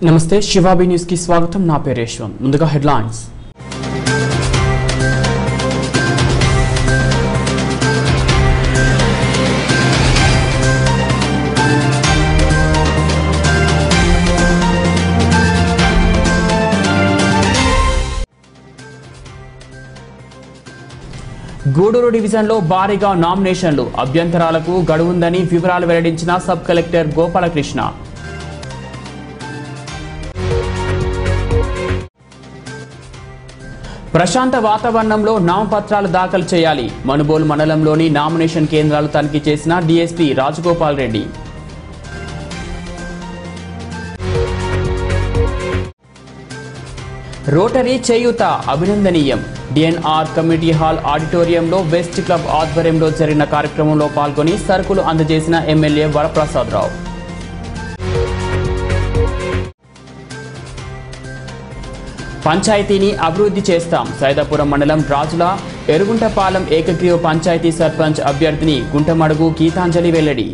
నమస్తే శివాబి న్యూస్ కి స్వాగతం నా పేరు యశ్వంత్ ముందుగా హెడ్లైన్స్ గూడూరు డివిజన్లో భారీగా నామినేషన్లు అభ్యంతరాలకు గడువుందని వివరాలు వెల్లడించిన సబ్ కలెక్టర్ గోపాలకృష్ణ ప్రశాంత వాతావరణంలో నామపత్రాలు దాఖలు చేయాలి మనుబోలు మండలంలోని నామినేషన్ కేంద్రాలు తనిఖీ చేసిన డీఎస్పీ రాజగోపాల్ రెడ్డి రోటరీ చేయూత అభినందనీయం డిఎన్ఆర్ కమిటీ హాల్ ఆడిటోరియంలో వెస్ట్ క్లబ్ ఆధ్వర్యంలో జరిగిన కార్యక్రమంలో పాల్గొని సరుకులు అందజేసిన ఎమ్మెల్యే వరప్రసాదరావు పంచాయతీని అభివృద్ధి చేస్తాం సైదాపురం మండలం రాజుల ఎరుగుంటపాలెం ఏకగ్రీవ పంచాయతీ సర్పంచ్ అభ్యర్థిని గుంటమడుగు గీతాంజలి వెల్లడి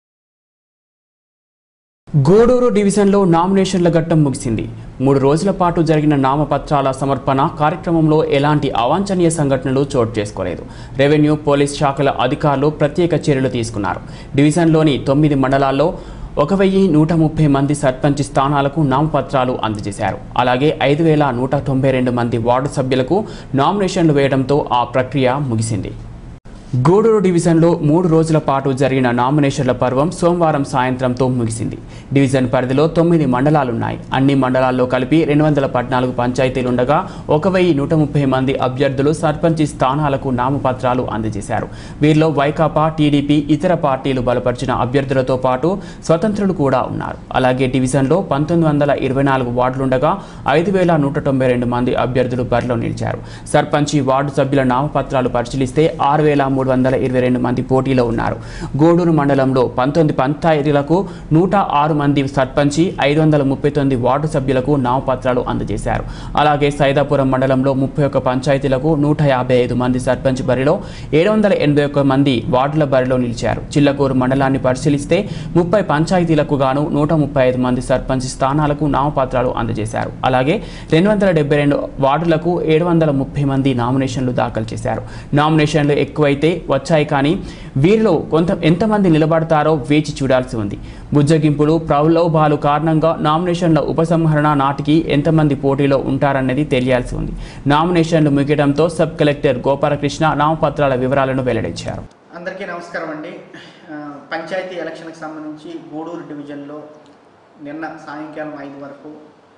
గూడూరు డివిజన్లో నామినేషన్ల ఘట్టం ముగిసింది మూడు రోజుల పాటు జరిగిన నామపత్రాల సమర్పణ కార్యక్రమంలో ఎలాంటి అవాంఛనీయ సంఘటనలు చోటు చేసుకోలేదు రెవెన్యూ పోలీస్ శాఖల అధికారులు ప్రత్యేక చర్యలు తీసుకున్నారు డివిజన్లోని తొమ్మిది మండలాల్లో ఒక వెయ్యి నూట ముప్పై మంది సర్పంచ్ స్థానాలకు నామపత్రాలు అందజేశారు అలాగే ఐదు వేల నూట తొంభై రెండు మంది వార్డు సభ్యులకు నామినేషన్లు వేయడంతో ఆ ప్రక్రియ ముగిసింది గూడూరు డివిజన్లో మూడు రోజుల పాటు జరిగిన నామినేషన్ల పర్వం సోమవారం సాయంత్రంతో ముగిసింది డివిజన్ పరిధిలో తొమ్మిది మండలాలున్నాయి అన్ని మండలాల్లో కలిపి రెండు వందల పద్నాలుగు పంచాయతీలుండగా ఒక వెయ్యి నూట ముప్పై మంది అభ్యర్థులు సర్పంచి స్థానాలకు నామపత్రాలు అందజేశారు వీరిలో వైకాపా టీడీపీ ఇతర పార్టీలు బలపరిచిన అభ్యర్థులతో పాటు స్వతంత్రులు కూడా ఉన్నారు అలాగే డివిజన్లో పంతొమ్మిది వందల ఇరవై నాలుగు వార్డులుండగా ఐదు వేల నూట తొంభై రెండు మంది అభ్యర్థులు బరిలో నిలిచారు సర్పంచి వార్డు సభ్యుల నామపత్రాలు పరిశీలిస్తే ఆరు వేల మూడు వందల ఇరవై రెండు మంది పోటీలో ఉన్నారు గూడూరు మండలంలో పంతొమ్మిది పంచాయతీలకు నూట ఆరు మంది సర్పంచి ఐదు వందల ముప్పై తొమ్మిది వార్డు సభ్యులకు నామపత్రాలు అందజేశారు అలాగే సైదాపురం మండలంలో ముప్పై ఒక్క పంచాయతీలకు నూట యాభై ఐదు మంది సర్పంచ్ బరిలో ఏడు వందల ఎనభై ఒక్క మంది వార్డుల బరిలో నిలిచారు చిల్లకూరు మండలాన్ని పరిశీలిస్తే ముప్పై పంచాయతీలకు గాను నూట ముప్పై ఐదు మంది సర్పంచ్ స్థానాలకు నామపత్రాలు అందజేశారు అలాగే రెండు వందల డెబ్బై రెండు వార్డులకు ఏడు వందల ముప్పై మంది నామినేషన్లు దాఖలు చేశారు నామినేషన్లు ఎక్కువైతే వచ్చాయి కానీ వీరిలో కొంత ఎంతమంది నిలబడతారో వేచి చూడాల్సి ఉంది బుజ్జగింపులు ప్రలోభాలు కారణంగా నామినేషన్ల ఉపసంహరణ నాటికి ఎంతమంది పోటీలో ఉంటారన్నది తెలియాల్సి ఉంది నామినేషన్లు ముగియడంతో సబ్ కలెక్టర్ గోపాలకృష్ణ నామపత్రాల వివరాలను వెల్లడించారు అందరికీ నమస్కారం అండి ఆ, పంచాయతీ ఎలక్షన్కి సంబంధించి గూడూరు డివిజన్లో నిన్న సాయంకాలం ఐదు వరకు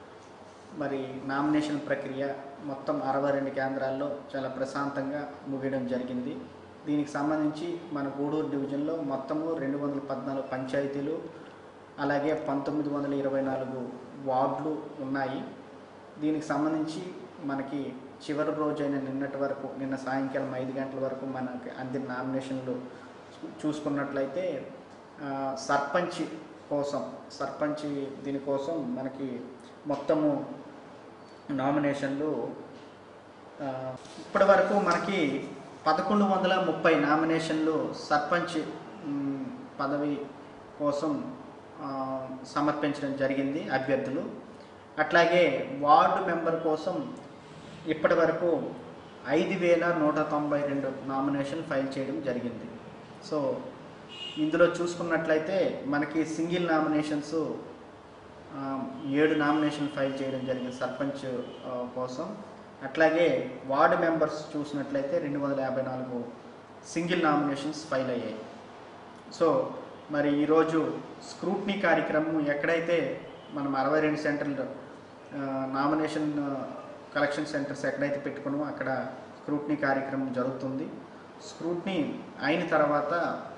మరి నామినేషన్ ప్రక్రియ మొత్తం అరవై రెండు కేంద్రాల్లో చాలా ప్రశాంతంగా ముగియడం జరిగింది దీనికి సంబంధించి మన గూడూరు డివిజన్లో మొత్తము రెండు వందల పద్నాలుగు పంచాయతీలు అలాగే పంతొమ్మిది వందల ఇరవై నాలుగు వార్డులు ఉన్నాయి దీనికి సంబంధించి మనకి చివరి రోజైన నిన్నటి వరకు నిన్న సాయంకాలం ఐదు గంటల వరకు మనకి అందిన నామినేషన్లు చూ- చూసుకున్నట్లయితే ఆ, సర్పంచ్ కోసం సర్పంచ్ దీనికోసం మనకి మొత్తము నామినేషన్లు ఆ, ఇప్పటి వరకు మనకి పదకొండు వందల ముప్పై నామినేషన్లు సర్పంచ్ మ్, పదవి కోసం ఆ, సమర్పించడం జరిగింది అభ్యర్థులు అట్లాగే వార్డు మెంబర్ కోసం ఇప్పటి వరకు ఐదు వేల నూట తొంభై రెండు నామినేషన్ ఫైల్ చేయడం జరిగింది సో ఇందులో చూసుకున్నట్లయితే మనకి సింగిల్ నామినేషన్స్ ఆ, ఏడు నామినేషన్ ఫైల్ చేయడం జరిగింది సర్పంచ్ ఆ, కోసం అట్లాగే వార్డు మెంబర్స్ చూసినట్లయితే రెండు వందల యాభై నాలుగు సింగిల్ నామినేషన్స్ ఫైల్ అయ్యాయి సో మరి ఈరోజు స్క్రూట్నీ కార్యక్రమం ఎక్కడైతే మనం అరవై రెండు సెంటర్లు ఆ, నామినేషన్ ఆ, కలెక్షన్ సెంటర్స్ ఎక్కడైతే పెట్టుకున్నామో అక్కడ స్క్రూట్నీ కార్యక్రమం జరుగుతుంది స్క్రూట్నీ అయిన తర్వాత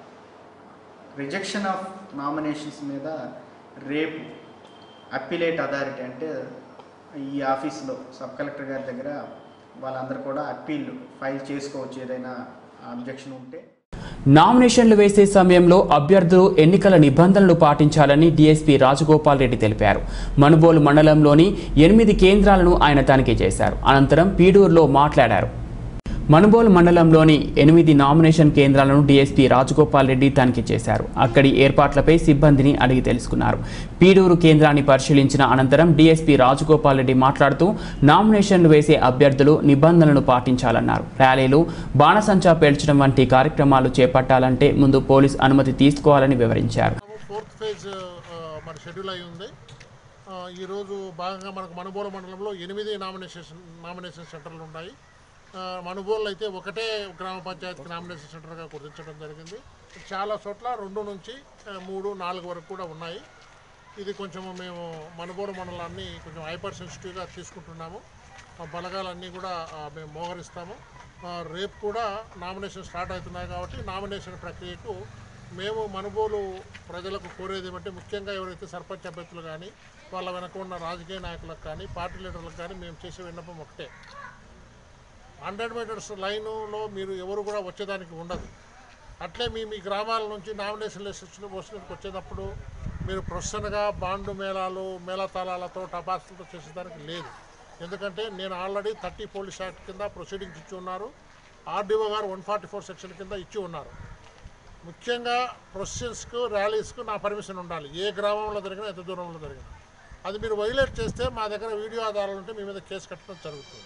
రిజెక్షన్ ఆఫ్ నామినేషన్స్ మీద రేపు అప్పిలేట్ అథారిటీ అంటే ఈ ఆఫీస్లో సబ్ కలెక్టర్ గారి దగ్గర వాళ్ళందరూ కూడా అప్పీల్ ఫైల్ చేసుకోవచ్చు ఏదైనా అబ్జెక్షన్ ఉంటే నామినేషన్లు వేసే సమయంలో అభ్యర్థులు ఎన్నికల నిబంధనలు పాటించాలని డీఎస్పీ రాజగోపాల్ రెడ్డి తెలిపారు మనుబోలు మండలంలోని ఎనిమిది కేంద్రాలను ఆయన తనిఖీ చేశారు అనంతరం పీడూరులో మాట్లాడారు మనుబోలు మండలంలోని ఎనిమిది నామినేషన్ కేంద్రాలను డీఎస్పీ రాజగోపాల్ రెడ్డి తనిఖీ చేశారు అక్కడి ఏర్పాట్లపై సిబ్బందిని అడిగి తెలుసుకున్నారు పీడూరు కేంద్రాన్ని పరిశీలించిన అనంతరం డీఎస్పీ రాజగోపాల్ రెడ్డి మాట్లాడుతూ నామినేషన్లు వేసే అభ్యర్థులు నిబంధనలను పాటించాలన్నారు ర్యాలీలు బాణసంచా పేల్చడం వంటి కార్యక్రమాలు చేపట్టాలంటే ముందు పోలీస్ అనుమతి తీసుకోవాలని వివరించారు ఫోర్త్ ఫేజ్ ఆ, మన షెడ్యూల్ అయి ఉంది ఆ, ఈరోజు భాగంగా మనకు మనుబోలు మండలంలో ఎనిమిది నామినేషన్ నామినేషన్ సెంటర్లు ఉన్నాయి ఆ, మనుబోలు అయితే ఒకటే గ్రామ పంచాయతీకి నామినేషన్ సెంటర్గా గుర్తించడం జరిగింది చాలా చోట్ల రెండు నుంచి ఆ, మూడు నాలుగు వరకు కూడా ఉన్నాయి ఇది కొంచెం మేము మనుబోలు మండలాన్ని కొంచెం హైపర్ సెన్సిటివ్గా తీసుకుంటున్నాము ఆ బలగాలన్నీ కూడా ఆ, మేము మోహరిస్తాము ఆ, రేపు కూడా నామినేషన్ స్టార్ట్ అవుతున్నాయి కాబట్టి నామినేషన్ ప్రక్రియకు మేము మనుబోలు ప్రజలకు కోరేది ఏమంటే ముఖ్యంగా ఎవరైతే సర్పంచ్ అభ్యర్థులు కానీ వాళ్ళ వెనక ఉన్న రాజకీయ నాయకులకు కానీ పార్టీ లీడర్లకు కానీ మేము చేసే విన్నపం ఒకటే హండ్రెడ్ మీటర్స్ లైన్లో మీరు ఎవరు కూడా వచ్చేదానికి ఉండదు అట్లే మీ మీ గ్రామాల నుంచి నామినేషన్ లిస్టు వస్తున్నకి వచ్చేటప్పుడు మీరు ప్రొఫెషన్గా బాండు మేళాలు మేళతాళాలతో టపాసులతో చేసేదానికి లేదు ఎందుకంటే నేను ఆల్రెడీ థర్టీ పోలీస్ యాక్ట్ కింద ప్రొసీడింగ్స్ ఇచ్చి ఉన్నారు ఆర్డీఓ గారు వన్ ఫార్టీ ఫోర్ సెక్షన్ కింద ఇచ్చి ఉన్నారు ముఖ్యంగా ప్రొసెషన్స్కు ర్యాలీస్కు నా పర్మిషన్ ఉండాలి ఏ గ్రామంలో జరిగినా ఎంత దూరంలో జరిగినా అది మీరు వైలేట్ చేస్తే మా దగ్గర వీడియో ఆధారాలు ఉంటే మీ మీద కేసు కట్టడం జరుగుతుంది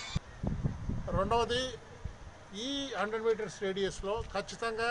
రెండవది ఈ హండ్రెడ్ మీటర్స్ రేడియస్లో ఖచ్చితంగా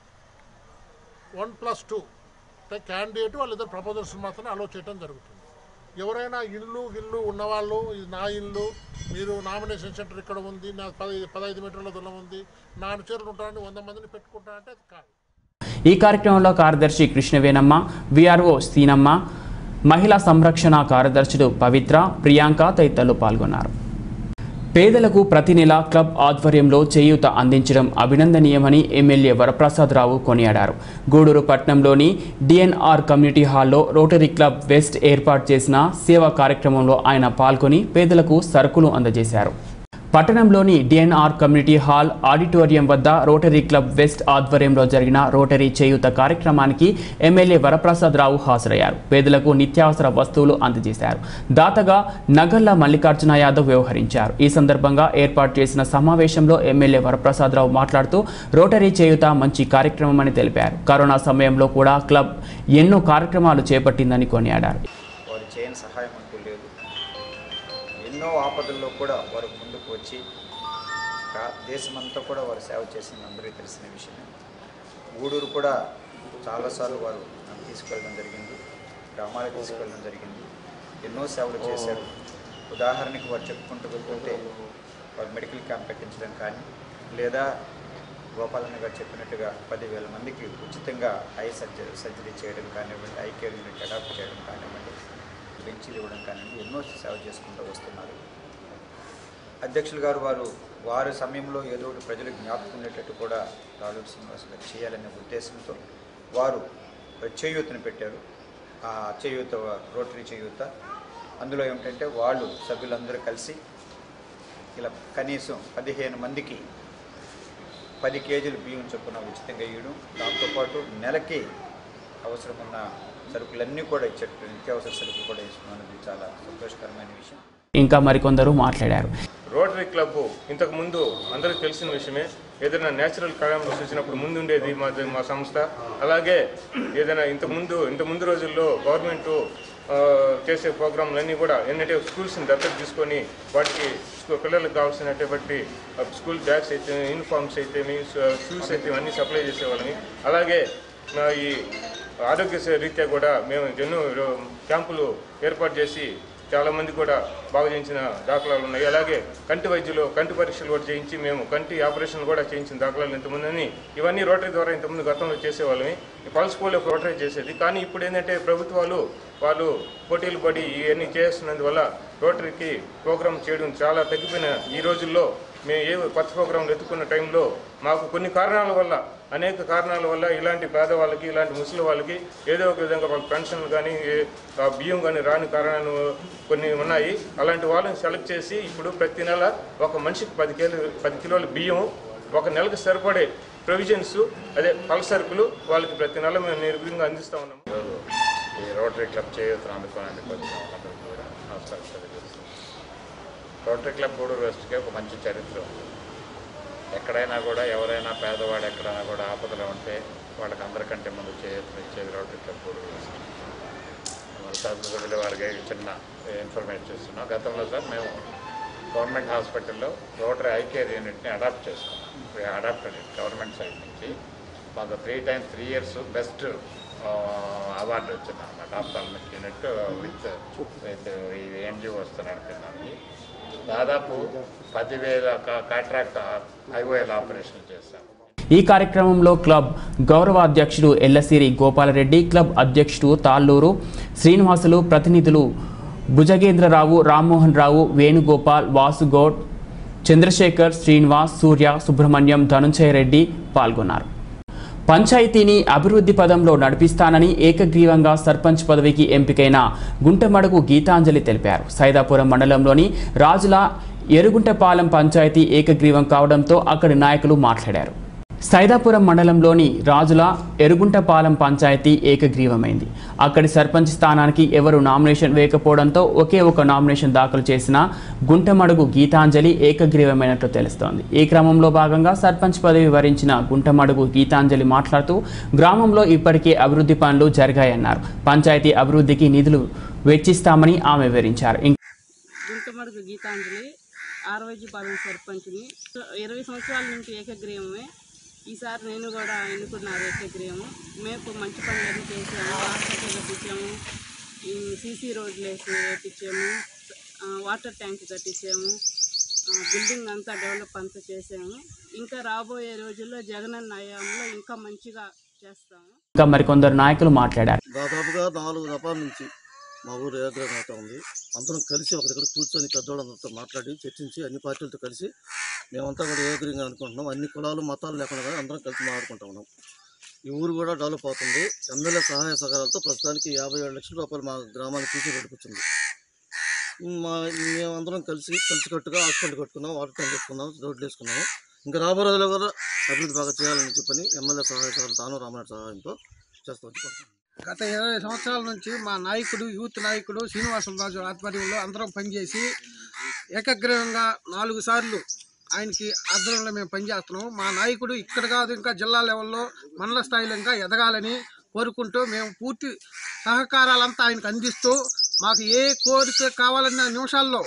వన్ ప్లస్ టూ అంటే క్యాండిడేట్ వాళ్ళిద్దరు ప్రపోజల్స్ మాత్రమే అలో చేయడం జరుగుతుంది ఎవరైనా ఇల్లు ఇల్లు ఉన్నవాళ్ళు ఇది నా ఇల్లు మీరు నామినేషన్ సెంటర్ ఇక్కడ ఉంది నా పదహైదు పదహైదు మీటర్ల దూరం ఉంది నా అనుచరులు ఉంటారని వంద మందిని పెట్టుకుంటారంటే అది కాదు ఈ కార్యక్రమంలో కార్యదర్శి కృష్ణవేనమ్మ విఆర్ఓ సీనమ్మ మహిళా సంరక్షణ కార్యదర్శులు పవిత్ర ప్రియాంక తదితరులు పాల్గొన్నారు పేదలకు ప్రతి నెల క్లబ్ ఆధ్వర్యంలో చేయూత అందించడం అభినందనీయమని ఎమ్మెల్యే వరప్రసాదరావు కొనియాడారు గూడూరు పట్టణంలోని డిఎన్ఆర్ కమ్యూనిటీ హాల్లో రోటరీ క్లబ్ వెస్ట్ ఏర్పాటు చేసిన సేవా కార్యక్రమంలో ఆయన పాల్గొని పేదలకు సరుకులు అందజేశారు పట్టణంలోని డిఎన్ఆర్ కమ్యూనిటీ హాల్ ఆడిటోరియం వద్ద రోటరీ క్లబ్ వెస్ట్ ఆధ్వర్యంలో జరిగిన రోటరీ చేయూత కార్యక్రమానికి ఎమ్మెల్యే వరప్రసాదరావు హాజరయ్యారు పేదలకు నిత్యావసర వస్తువులు అందజేశారు దాతగా నగల్ల మల్లికార్జున యాదవ్ వ్యవహరించారు ఈ సందర్భంగా ఏర్పాటు చేసిన సమావేశంలో ఎమ్మెల్యే వరప్రసాదరావు మాట్లాడుతూ రోటరీ చేయూత మంచి కార్యక్రమమని తెలిపారు కరోనా సమయంలో కూడా క్లబ్ ఎన్నో కార్యక్రమాలు చేపట్టిందని కొనియాడారు వారు చేయని సహాయం అంటూ లేదు ఎన్నో ఆపదల్లో కూడా వారు ముందుకు వచ్చి కా- దేశమంతా కూడా వారు సేవ చేసింది అందరికీ తెలిసిన విషయమే గూడూరు కూడా చాలాసార్లు వారు నన్ను తీసుకెళ్ళడం జరిగింది గ్రామాలకు తీసుకెళ్ళడం జరిగింది ఎన్నో సేవలు చేశారు ఉదాహరణకి వారు చెప్పుకుంటూ వెళ్తుంటే వారు మెడికల్ క్యాంప్ పెట్టించడం కానీ లేదా గోపాలన్న గారు చెప్పినట్టుగా పదివేల మందికి ఉచితంగా ఐ సర్జరీ సర్జరీ చేయడం కానివ్వండి ఐ కేర్ యూనిట్ అడాప్ట్ చేయడం కానివ్వండి బెంచీలు ఇవ్వడం కానివ్వండి ఎన్నో సేవ చేసుకుంటూ వస్తున్నారు అధ్యక్షులు గారు వారు వారి సమయంలో ఏదో ఒకటి ప్రజలకు జ్ఞాపకం ఉండేటట్టు కూడా రాజు శ్రీనివాస్ గారు చేయాలనే ఉద్దేశంతో వారు చేయూతను పెట్టారు ఆ చేయూత రోటరీ చేయూత అందులో ఏమిటంటే వాళ్ళు సభ్యులందరూ కలిసి ఇలా కనీసం పదిహేను మందికి పది కేజీలు బియ్యం చొప్పున ఉచితంగా ఇవ్వడం దాంతోపాటు నెలకి అవసరమున్న సరుకులన్నీ కూడా ఇచ్చేట్టు నిత్యావసర సరుకులు కూడా ఇస్తున్నాం అనేది చాలా సంతోషకరమైన విషయం ఇంకా మరికొందరు మాట్లాడారు రోటరీ క్లబ్ ఇంతకు ముందు అందరికీ తెలిసిన విషయమే ఏదైనా నేచురల్ కలామిటీస్ వచ్చినప్పుడు ముందు ఉండేది మా మా సంస్థ అలాగే ఏదైనా ఇంతకు ముందు ఇంత ముందు రోజుల్లో గవర్నమెంట్ చేసే ప్రోగ్రాంలన్నీ కూడా ఏంటంటే స్కూల్స్ని దత్తత తీసుకొని వాటికి స్కూ- పిల్లలకు కావాల్సినటువంటి ఆ, స్కూల్ బ్యాగ్స్ అయితే యూనిఫామ్స్ అయితే షూస్ అయితే అన్నీ సప్లై చేసేవాళ్ళని అలాగే ఆ, ఈ ఆరోగ్య సే- రీత్యా కూడా మేము ఎన్నో రో- క్యాంపులు ఏర్పాటు చేసి చాలా మంది కూడా బాగు చేయించిన దాఖలాలు ఉన్నాయి అలాగే కంటి వైద్యులు కంటి పరీక్షలు కూడా చేయించి మేము కంటి ఆపరేషన్ కూడా చేయించిన దాఖలాలు ఇంతమంది అని ఇవన్నీ రోటరీ ద్వారా ఇంతకుముందు గతంలో చేసేవాళ్ళమి ఈ పల్స్ పోలియో రోటరీ చేసేది కానీ ఇప్పుడు ఏంటంటే ప్రభుత్వాలు వాళ్ళు పోటీలు పడి ఇవన్నీ చేస్తున్నందువల్ల రోటరీకి ప్రోగ్రామ్ చేయడం చాలా తగ్గిపోయిన ఈ రోజుల్లో మేము ఏ కొత్త ప్రోగ్రాంలు ఎత్తుకున్న టైంలో మాకు కొన్ని కారణాల వల్ల అనేక కారణాల వల్ల ఇలాంటి పేదవాళ్ళకి ఇలాంటి ముసలి వాళ్ళకి ఏదో ఒక విధంగా వాళ్ళ పెన్షన్లు కానీ ఏ- ఆ బియ్యం కానీ రాని కారణాలు కొన్ని ఉన్నాయి అలాంటి వాళ్ళని సెలెక్ట్ చేసి ఇప్పుడు ప్రతి నెల ఒక మనిషికి పది కిలో పది కిలోల బియ్యం ఒక నెలకు సరిపడే ప్రొవిజన్స్ అదే పల సరుకులు వాళ్ళకి ప్రతి నెల మేము నిర్విధంగా అందిస్తూ ఉన్నాము ఈరోజు ఈ రోటరీ క్లబ్ చేయూతను అందుకోవడానికి వచ్చిన అందరికీ కూడా నమస్కారం తెలియజేస్తున్నాను రోటరీ క్లబ్ గూడూరు వెస్ట్కి ఒక మంచి చరిత్ర ఉంది ఎక్కడైనా కూడా ఎవరైనా పేదవాడు ఎక్కడైనా కూడా ఆపదలో ఉంటే వాళ్ళకి అందరికంటే ముందు చేతులు ఇచ్చేది రోడ్డు క్లబ్ మన శాసనసభ్యుల వారికి చిన్న ఇన్ఫర్మేషన్ చేస్తున్నాం గతంలో సార్ మేము గవర్నమెంట్ హాస్పిటల్లో రోటరీ ఐ కేర్ యూనిట్ని అడాప్ట్ చేసుకున్నాం అడాప్టెడ్ గవర్నమెంట్ సైడ్ నుంచి మాకు three times three years best award వచ్చింది అనమాట ఆప్థాలమిక్ యూనిట్ విత్ విత్ ఈ ఎన్జిఓ వస్తున్నాడు కింద దాదాపు పదివేల కాంట్రాక్ట్ ఐఓఎల్ ఆపరేషన్ చేశాం ఈ కార్యక్రమంలో క్లబ్ గౌరవ అధ్యక్షుడు ఎల్లసిరి గోపాలరెడ్డి క్లబ్ అధ్యక్షుడు తాళ్ళూరు శ్రీనివాసులు ప్రతినిధులు భుజగేంద్రరావు రామ్మోహన్ రావు వేణుగోపాల్ వాసుగౌడ్ చంద్రశేఖర్ శ్రీనివాస్ సూర్య సుబ్రహ్మణ్యం ధనుంజయ రెడ్డి పాల్గొన్నారు పంచాయతీని అభివృద్ధి పదంలో నడిపిస్తానని ఏకగ్రీవంగా సర్పంచ్ పదవికి ఎంపికైన గుంటమడుగు గీతాంజలి తెలిపారు సైదాపురం మండలంలోని రాజుల ఎరుగుంటపాలెం పంచాయతీ ఏకగ్రీవం కావడంతో అక్కడి నాయకులు మాట్లాడారు సైదాపురం మండలంలోని రాజుల ఎరుగుంటపాలెం పంచాయతీ ఏకగ్రీవమైంది అక్కడి సర్పంచ్ స్థానానికి ఎవరు నామినేషన్ వేయకపోవడంతో ఒకే ఒక నామినేషన్ దాఖలు చేసిన గుంటమడుగు గీతాంజలి ఏకగ్రీవమైనట్లు తెలుస్తోంది ఈ క్రమంలో భాగంగా సర్పంచ్ పదవి వరించిన గుంటమడుగు గీతాంజలి మాట్లాడుతూ గ్రామంలో ఇప్పటికే అభివృద్ధి పనులు జరిగాయన్నారు పంచాయతీ అభివృద్ధికి నిధులు వెచ్చిస్తామని ఆమె వివరించారు ఇం- గుంటమడుగు గీతాంజలి ఆర్వైజీ పాలెం సర్పంచ్ని ఇరవై సంవత్సరాల నుంచి ఏకగ్రీవమే ఈసారి నేను కూడా ఎన్నుకున్నారు ఏకగ్రీవము మేము మంచి పనులన్నీ చేసాము హాస్పిటల్ కట్టించాము ఈ సీసీ రోడ్లు వేసి వేపించాము ఆ, వాటర్ ట్యాంక్ కట్టించాము ఆ, బిల్డింగ్ అంతా డెవలప్ అంతా చేసాము ఇంకా రాబోయే రోజుల్లో జగనన్న హయాంలో ఇంకా మంచిగా చేస్తాము ఇంకా మరికొందరు నాయకులు మాట్లాడారు దాదాపుగా నాలుగు రకాల నుంచి మా ఊరు ఏగ్రహం అవుతా ఉంది అందరం కలిసి ఒక దగ్గర కూర్చొని పెద్దవాళ్ళందరితో మాట్లాడి చర్చించి అన్ని పార్టీలతో కలిసి మేమంతా కూడా ఏగ్రీగా అనుకుంటున్నాం అన్ని కులాలు మతాలు లేకుండా కానీ అందరం కలిసి మాట్లాడుకుంటా ఉన్నాం ఈ ఊరు కూడా డెవలప్ అవుతుంది ఎమ్మెల్యే సహాయ సహకారాలతో ప్రస్తుతానికి యాభై ఏడు లక్షల రూపాయలు మా గ్రామానికి తీసి పెట్టుకొచ్చింది మా మేమందరం కలిసి కలిసికట్టుగా హాస్పిటల్ కట్టుకున్నాం వాటర్ ట్యాంక్ కట్టుకున్నాం రోడ్లు వేసుకున్నాము ఇంకా రాబో రోజుల్లో కూడా అభివృద్ధి బాగా చేయాలని చెప్పని ఎమ్మెల్యే సహాయ సహకారాలు తాను రామనాథ్ సహాయంతో చేస్తామని గత ఇరవై సంవత్సరాల నుంచి మా నాయకుడు యూత్ నాయకుడు శ్రీనివాసరాజు ఆధ్వర్యంలో అందరం పనిచేసి ఏకగ్రీవంగా నాలుగు సార్లు ఆయనకి ఆధ్వర్యంలో మేము పనిచేస్తున్నాం మా నాయకుడు ఇక్కడ కాదు ఇంకా జిల్లా లెవెల్లో మండల స్థాయిలో ఇంకా ఎదగాలని కోరుకుంటూ మేము పూర్తి సహకారాలంతా ఆయనకు అందిస్తూ మాకు ఏ కోరిక కావాలన్న నిమిషాల్లో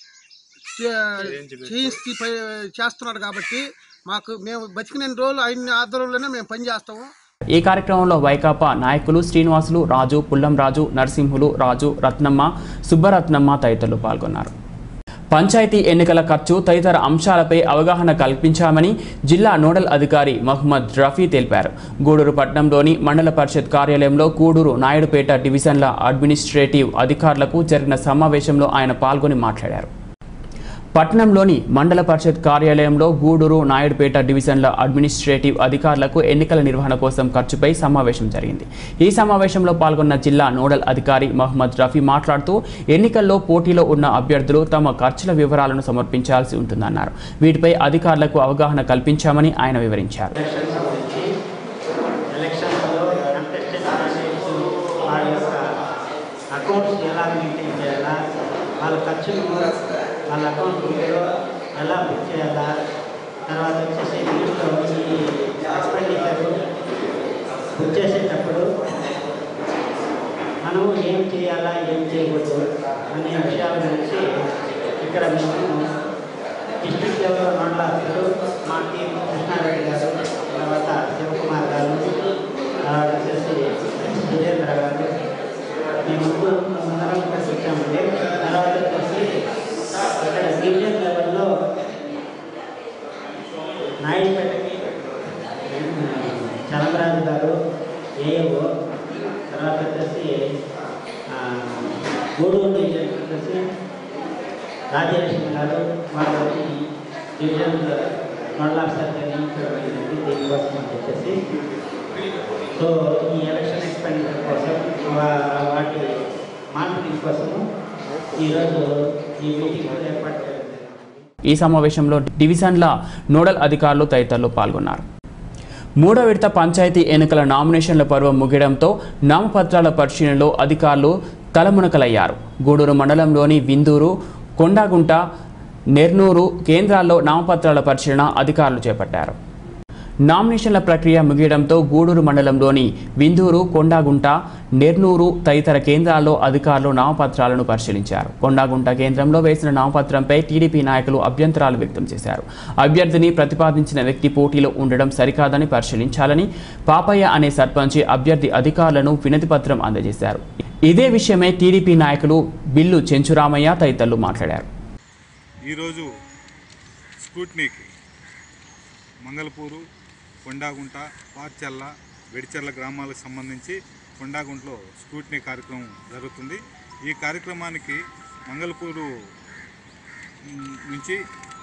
చే- చేయించి ప- చేస్తున్నాడు కాబట్టి మాకు మేము బతికిన రోజులు ఆయన ఆధ్వర్యంలోనే మేము పనిచేస్తాము ఈ కార్యక్రమంలో వైకాపా నాయకులు శ్రీనివాసులు రాజు పుల్లం రాజు నరసింహులు రాజు రత్నమ్మ సుబ్బరత్నమ్మ తదితరులు పాల్గొన్నారు పంచాయతీ ఎన్నికల ఖర్చు తదితర అంశాలపై అవగాహన కల్పించామని జిల్లా నోడల్ అధికారి మహమ్మద్ రఫీ తెలిపారు గూడూరు పట్టణంలోని మండల పరిషత్ కార్యాలయంలో గూడూరు నాయుడుపేట డివిజన్ల అడ్మినిస్ట్రేటివ్ అధికారులకు జరిగిన సమావేశంలో ఆయన పాల్గొని మాట్లాడారు పట్టణంలోని మండల పరిషత్ కార్యాలయంలో గూడూరు నాయుడుపేట డివిజన్ల అడ్మినిస్ట్రేటివ్ అధికారులకు ఎన్నికల నిర్వహణ కోసం ఖర్చుపై సమావేశం జరిగింది ఈ సమావేశంలో పాల్గొన్న జిల్లా నోడల్ అధికారి మహమ్మద్ రఫీ మాట్లాడుతూ ఎన్నికల్లో పోటీలో ఉన్న అభ్యర్థులు తమ ఖర్చుల వివరాలను సమర్పించాల్సి ఉంటుందన్నారు వీటిపై అధికారులకు అవగాహన కల్పించామని ఆయన వివరించారు ఎలక్షన్స్లో కంటెస్టెంట్ క్యాండిడేట్స్ వాళ్ళ యొక్క అకౌంట్స్ ఎలా మెయింటైన్ చేయాలా వాళ్ళ ఖర్చులు వాళ్ళ అకౌంట్ బుక్లో ఎలా బుక్ చేయాలా తర్వాత వచ్చేసి దీంట్లో ఈ ఎక్స్పెండిచర్ బుక్ చేసేటప్పుడు మనము ఏం చేయాలా ఏం చేయకూడదు అనే విషయాల గురించి ఇక్కడ మేము డిస్ట్రిక్ట్ లెవెల్లో మండలాలు మా టీం కృష్ణారెడ్డి గారు తర్వాత శివకుమార్ గారు తర్వాత వచ్చేసి సురేంద్ర గారు మేము ముగ్గురు అందరం కలిసి వచ్చామండి తర్వాత వచ్చేసి ఇక్కడ డివిజన్ లెవెల్లో నాయుడుపేటకి చలమరాజు గారు ఏఏఓ తర్వాత వచ్చేసి ఆ, గూడూరు డివిజన్ వచ్చేసి రాజలక్ష్మి గారు వాళ్ళు వచ్చి డివిజన్ మండల ఆఫీసర్గా నియమించడం జరిగింది దీనికోసం అని చెప్పేసి సో ఈ ఎలక్షన్ ఎక్స్పెండిచర్ కోసం వా- వాటి మానిటరింగ్ కోసము ఈరోజు ఈ మీటింగ్ ఏర్పాటు చేయడం జరిగింది ఈ సమావేశంలో డివిజన్ల నోడల్ అధికారులు తదితరులు పాల్గొన్నారు మూడో విడత పంచాయతీ ఎన్నికల నామినేషన్ల పర్వం ముగియడంతో నామపత్రాల పరిశీలనలో అధికారులు తలమునకలయ్యారు గూడూరు మండలంలోని విందూరు కొండాగుంట నెర్నూరు కేంద్రాల్లో నామపత్రాల పరిశీలన అధికారులు చేపట్టారు నామినేషన్ల ప్రక్రియ ముగియడంతో గూడూరు మండలంలోని విందూరు కొండాగుంట నెర్నూరు తదితర కేంద్రాల్లో అధికారులు నామపత్రాలను పరిశీలించారు కొండాగుంట కేంద్రంలో వేసిన నామపత్రంపై టీడీపీ నాయకులు అభ్యంతరాలు వ్యక్తం చేశారు అభ్యర్థిని ప్రతిపాదించిన వ్యక్తి పోటీలో ఉండడం సరికాదని పరిశీలించాలని పాపయ్య అనే సర్పంచి అభ్యర్థి అధికారులను వినతిపత్రం అందజేశారు ఇదే విషయమై టీడీపీ నాయకులు బిల్లు చెంచురామయ్య తదితరులు మాట్లాడారు ఈరోజు స్కూట్నీకి మంగళపూరు కొండాగుంట పార్చెల్ల వెడిచెర్ల గ్రామాలకు సంబంధించి కొండాగుంటలో స్కూట్నీ కార్యక్రమం జరుగుతుంది ఈ కార్యక్రమానికి మంగళపూరు మ్, నుంచి